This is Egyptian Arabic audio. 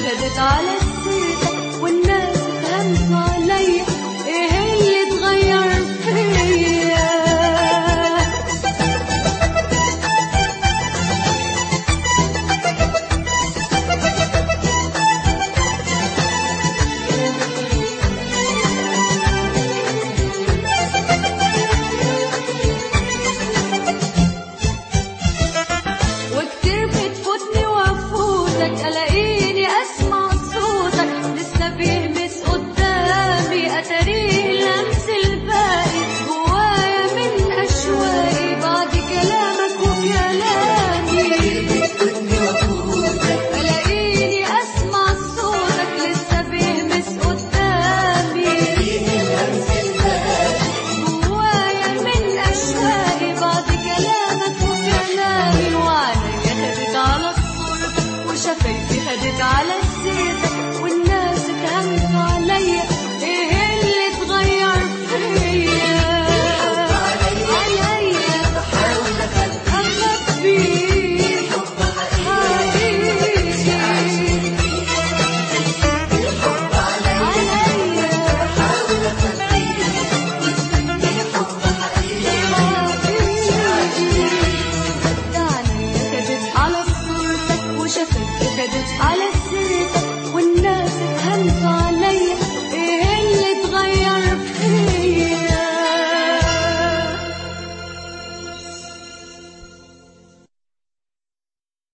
خدت على السيرة والناس اتهمسوا عليا ايه اللي اتغير فيا وكتير بتفوتني وافوتك الاقيني اسمع صوتك لسه بيهمس قدامي اتاريه لمس الباقي جوايا من اشواقي بعد كلامك وكلامي الاقيني اسمع صوتك لسه بيهمس قدامي جوايا من أشواقي بعد كلامك وكلامي وعينيا خدت على الصورة وشفايفي خدت على